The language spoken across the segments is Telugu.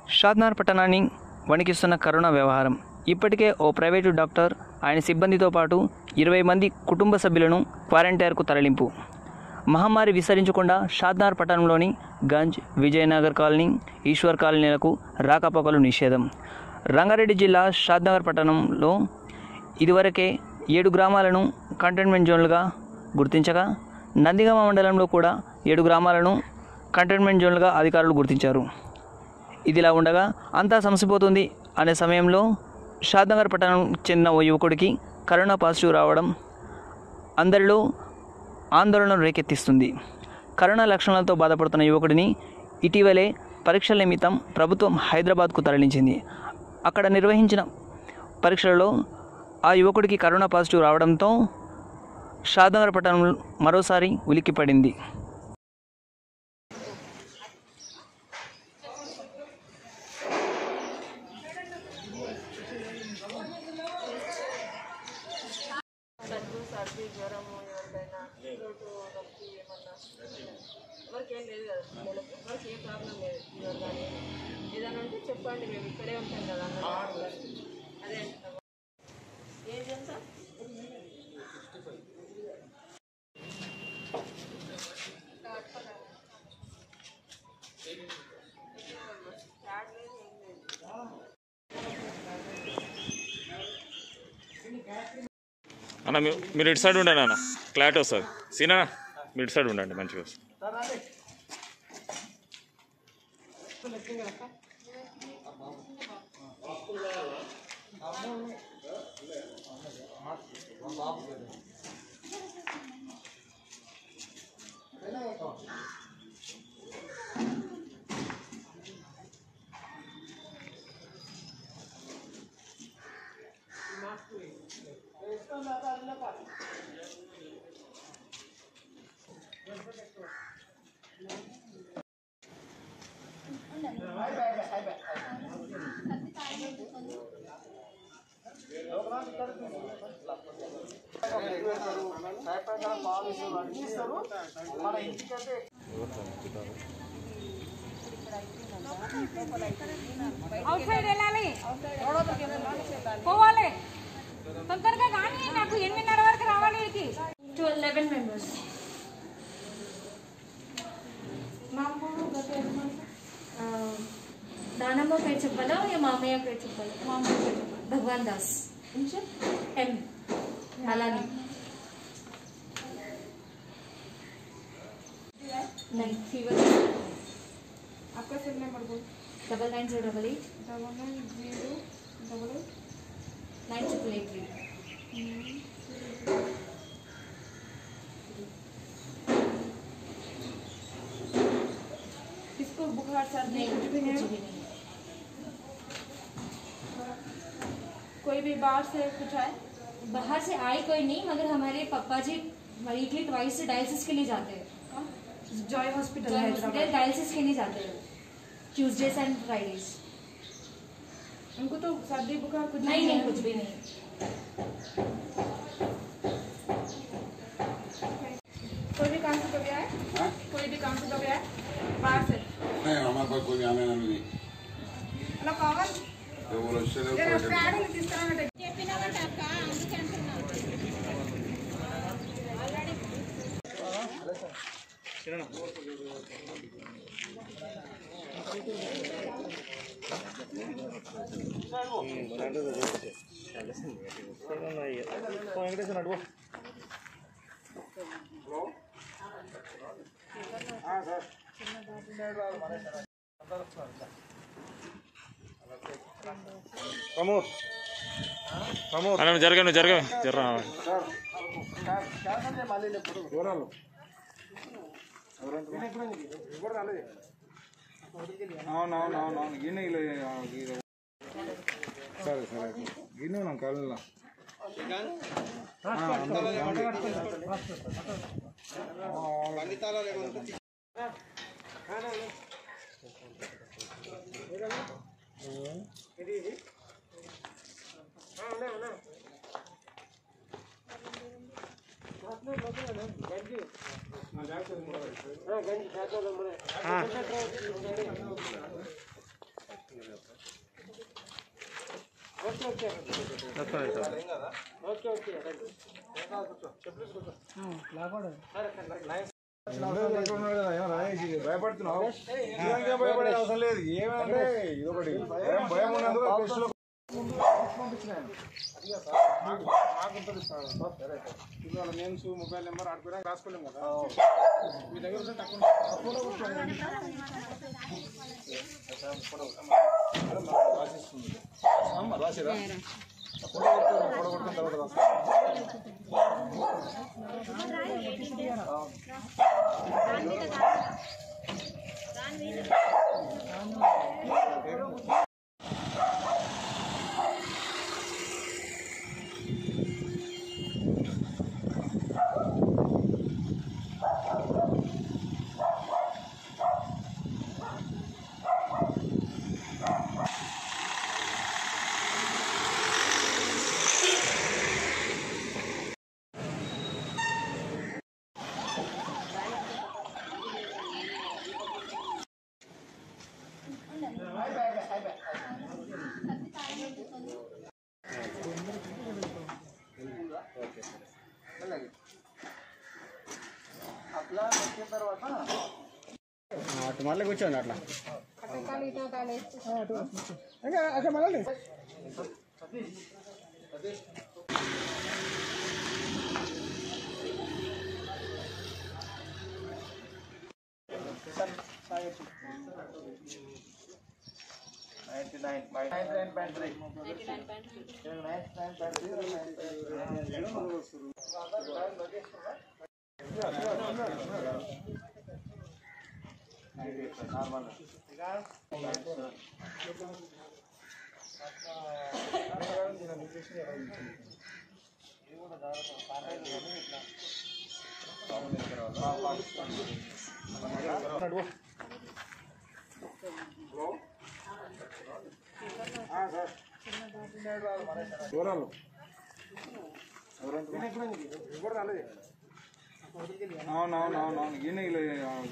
షాద్నార్ పట్టణాన్ని వణికిస్తున్న కరోనా వ్యవహారం ఇప్పటికే ఓ ప్రైవేటు డాక్టర్ ఆయన సిబ్బందితో పాటు ఇరవై మంది కుటుంబ సభ్యులను క్వారంటైన్కు తరలింపు మహమ్మారి విస్తరించకుండా షాద్నార్ పట్టణంలోని గంజ్ విజయనగర్ కాలనీ ఈశ్వర్ కాలనీలకు రాకపోకలు నిషేధం రంగారెడ్డి జిల్లా షాద్నగర్ పట్టణంలో ఇదివరకే ఏడు గ్రామాలను కంటైన్మెంట్ జోన్లుగా గుర్తించగా నందిగామ మండలంలో కూడా ఏడు గ్రామాలను కంటైన్మెంట్ జోన్లుగా అధికారులు గుర్తించారు ఇదిలా ఉండగా అంతా సమసిపోతుంది అనే సమయంలో షాద్నగర్ పట్టణం చెందిన ఓ యువకుడికి కరోనా పాజిటివ్ రావడం అందరిలో ఆందోళన రేకెత్తిస్తుంది కరోనా లక్షణాలతో బాధపడుతున్న యువకుడిని ఇటీవలే పరీక్షల నిమిత్తం ప్రభుత్వం హైదరాబాద్కు తరలించింది అక్కడ నిర్వహించిన పరీక్షలలో ఆ యువకుడికి కరోనా పాజిటివ్ రావడంతో షాద్నగర్ పట్టణం మరోసారి ఉలిక్కిపడింది దగ్గు సర్ది జ్వరము ఎవరికైనా థ్రోట్ నొప్పి ఏమన్నా ఎవరికి ఏం లేదు కదా పిల్లలకు ఎవరికి ఏం ప్రాబ్లం లేదు ఫీవర్ కానీ ఏదైనా ఉంటే చెప్పండి మేము ఇక్కడే ఉంటాం కదా అన్నట్టు అదే అంటున్నాం ఏజ్ ఎంత అన్న మీ- మీరు ఇటు సైడ్ ఉండండి అన్న క్లారిటీ వస్తుంది సీనా మీరు ఇటు సైడ్ ఉండండి మంచిగా వస్తుంది అవుట్ సైడ్ వెళ్ళాలి పోవాలి తొందరగా కానీ నాకు ఎనిమిదిన్నర వరకు రావాలి వీడికి to 11 members. నానమ్మ పేరు చెప్పాలా యా మామయ్య పేరు చెప్పాలా మామయ్య పేరు చెప్పాలి భగవాన్ దాస్ ఎం అలానే నైన్ ఫీవర్ आपका सेल नंबर बोल double nine zero double eight double nine zero double eight nine triple eight three किसको बुखार सर्दी कुछ भी कुछ नहीं भी नहीं कोई भी बाहर से कुछ आए बाहर से आए कोई नहीं मगर हमारे पापा जी वीकली ट्वाइस डायलिसिस के लिए जाते हैं Joy hospital hospital Hyderabad dialysis के लिए जाते हैं ट्यूसडेज एंड फ्राइडेज उनको तो सर्दी बुखार कुछ नहीं नहीं है। कुछ भी नहीं कोई भी काम से कभी आए हाँ? कोई भी काम से कभी आए बाहर से नहीं हमारे पास कोई आने वाला नहीं అలా కావాలి जो वो रस्ते से నేను कोई ప్యాడలు తీసుకురామంటే అన్న జరగను జరగ జర అవునవునవునవును గిన్నె ఇలా ఇది సరే సరే గిన్నె నా కళ్ళ భయపడుతున్నావు నిజంగా భయపడే అవసరం లేదు ఏమంటే ఇదొకటి భయం భయం ఉన్నందుకు టెస్టులో మాకుంటుంది సార్ సరే ఇవాళ నేమ్స్ మొబైల్ నెంబర్ ఆడుకోవడానికి రాసుకోలేము కదా మీ దగ్గర ఉంటే తక్కువ రాసిస్తుంది రాసిరా ఫోటో కొట్టుకోండి ఫోటో కొట్టిన తర్వాత రాసుకోండి అటు మళ్ళీ కూర్చోండి అట్లా అక్కడ మళ్ళీ దూరాలు ఎవరు రాలేదు అవునవునవునవును ఈయన ఇలా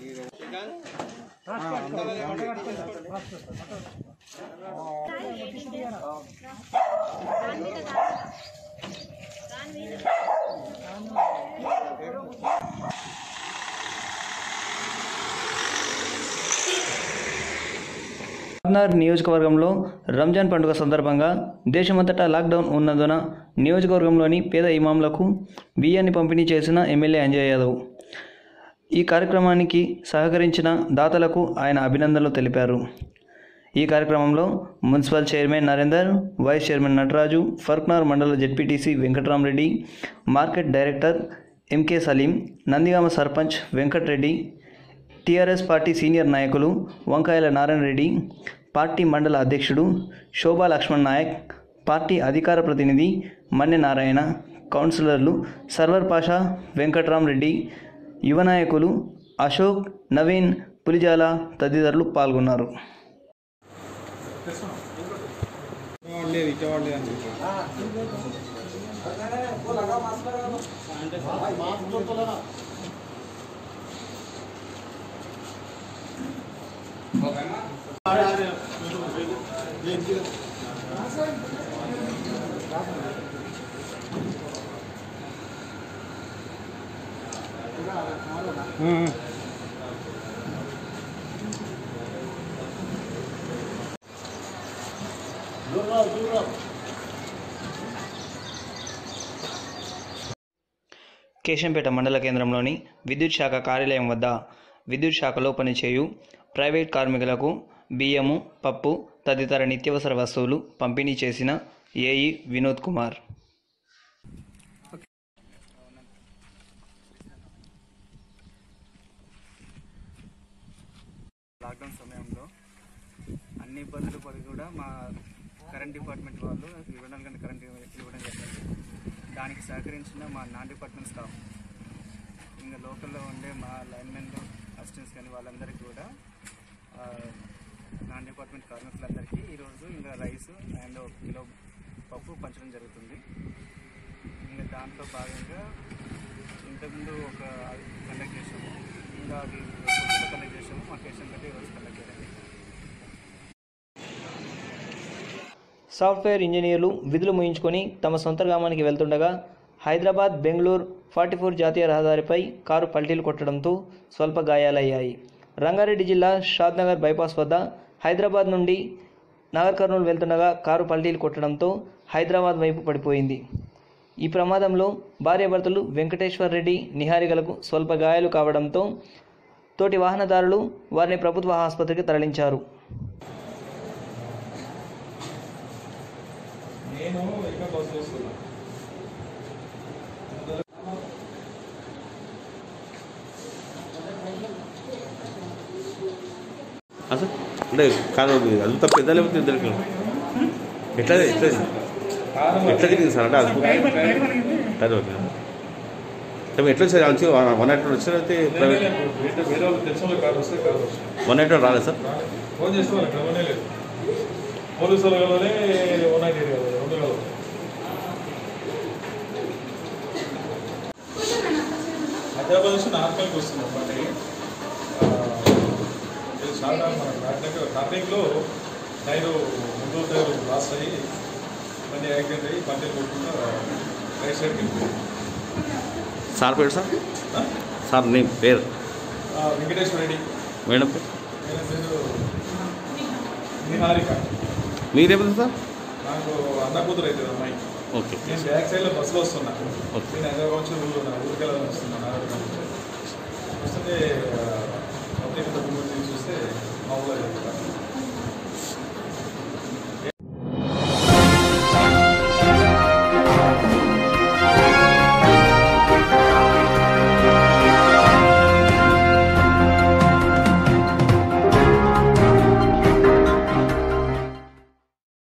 పద్నార్ నియోజకవర్గంలో రంజాన్ పండుగ సందర్భంగా దేశమంతటా లాక్డౌన్ ఉన్నందున నియోజకవర్గంలోని పేద ఇమాంలకు బియ్యాన్ని పంపిణీ చేసిన ఎమ్మెల్యే అంజయ్ యాదవ్ ఈ కార్యక్రమానికి సహకరించిన దాతలకు ఆయన అభినందనలు తెలిపారు ఈ కార్యక్రమంలో municipal chairman Narender vice chairman Nataraju Farooqnagar మండల ZPTC Venkatramareddy market director MK Saleem Nandigama sarpanch Venkatreddy TRS party senior నాయకులు వంకాయల నారాయణ రెడ్డి పార్టీ మండల అధ్యక్షుడు శోభా లక్ష్మణ్ నాయక్ పార్టీ అధికార ప్రతినిధి మన్నె నారాయణ కౌన్సిలర్లు సర్వర్ పాషా వెంకట్రామ్ రెడ్డి యువ నాయకులు అశోక్ నవీన్ పులిజాల తదితరులు పాల్గొన్నారు లేదు ఇట్లా వాళ్ళే అని చెప్పి కేశంపేట మండల కేంద్రంలోని విద్యుత్ శాఖ కార్యాలయం వద్ద విద్యుత్ శాఖలో పనిచేయు ప్రైవేట్ కార్మికులకు బియ్యము పప్పు తదితర నిత్యావసర వస్తువులు పంపిణీ చేసిన ఏఈ వినోద్ కుమార్ లాక్డౌన్ సమయంలో అన్ని ఇబ్బందులు పడి కూడా మా కరెంట్ డిపార్ట్మెంట్ వాళ్ళు ఇవ్వడం కానీ కరెంట్ ఇవ్వడం జరిగింది దానికి సహకరించిన మా నాన్ డిపార్ట్మెంట్ స్టాఫ్ ఇంకా లోకల్లో ఉండే మా లైన్మెన్లు అసిస్టెంట్స్ కానీ వాళ్ళందరికీ కూడా ఆ, నాన్ డిపార్ట్మెంట్ కార్మికులందరికీ ఈరోజు ఇంకా రైస్ అండ్ ఒక కిలో పప్పు పంచడం జరుగుతుంది ఇంకా దాంట్లో భాగంగా ఇంతకుముందు ఒక కండక్ట్ చేసాము ఇంకా అది కండక్ట్ చేసాము మా కేషన్ కంటే ఈరోజు కండక్ట్ చేయాలి సాఫ్ట్వేర్ ఇంజనీర్లు విధులు ముయించుకొని తమ సొంత గ్రామానికి వెళ్తుండగా హైదరాబాద్ బెంగళూరు ఫార్టీ ఫోర్ జాతీయ రహదారిపై కారు పల్టీలు కొట్టడంతో స్వల్ప గాయాలయ్యాయి రంగారెడ్డి జిల్లా షాద్నగర్ బైపాస్ వద్ద హైదరాబాద్ నుండి నాగర్ కర్నూలు వెళ్తుండగా కారు పల్టీలు కొట్టడంతో హైదరాబాద్ వైపు పడిపోయింది ఈ ప్రమాదంలో భార్యాభర్తలు వెంకటేశ్వర్ రెడ్డి నిహారికలకు స్వల్ప గాయాలు కావడంతో తోటి వాహనదారులు వారిని ప్రభుత్వ ఆసుపత్రికి తరలించారు నేను ఇంకా బస్సు వస్తున్నా అసలు అంటే కాదు అంత పెద్ద లేకపోతే ఇద్దరికి ఎట్లా ఎట్లా ఎట్లా జరిగింది సార్ అంటే అది టైర్ ఓకే తమ ఎట్లా వచ్చారు మంచి వన్ నైట్ వచ్చారు అయితే ప్రైవేట్ వేరే వేరే వాళ్ళు తెలిసిన వాళ్ళు కారు వస్తే కారు వస్తుంది వన్ నైట్ రాలేదు సార్ ఫోన్ చేస్తే వాళ్ళకి క్రమమే లేదు పోలీసు వాళ్ళు కలవాలి వన్ నైట్ ఎయిట్ కలవాలి రెండు కలవాలి హైదరాబాద్ నుంచి నార్మల్కి వస్తున్నాం బండి ఆ, ఇది చాలా మన కార్మిక కార్మిక్లో టైరు ముందు టైరు లాస్ట్ అయ్యి బండి యాక్సిడెంట్ అయ్యి బండి కొట్టుకుంటా రైట్ సైడ్కి వెళ్ళిపోయింది సార్ పేరు సార్ సార్ నేమ్ పేరు ఆ, వెంకటేశ్వర రెడ్డి మేడం పేరు ఆయన పేరు నిహారిక మీరేమైంది సార్ నాకు అన్న కూతురు అవుతుంది అమ్మాయి ఓకే నేను బ్యాక్ సైడ్లో బస్సులో వస్తున్నా ఓకే. నేను హైదరాబాద్ నుంచి ఊరు ఊరికి వెళ్ళాలని వస్తున్నాను నారాయణ నుంచి వస్తుంటే మొత్తం ఇంత గుమ్మడి చూస్తే మామూలుగా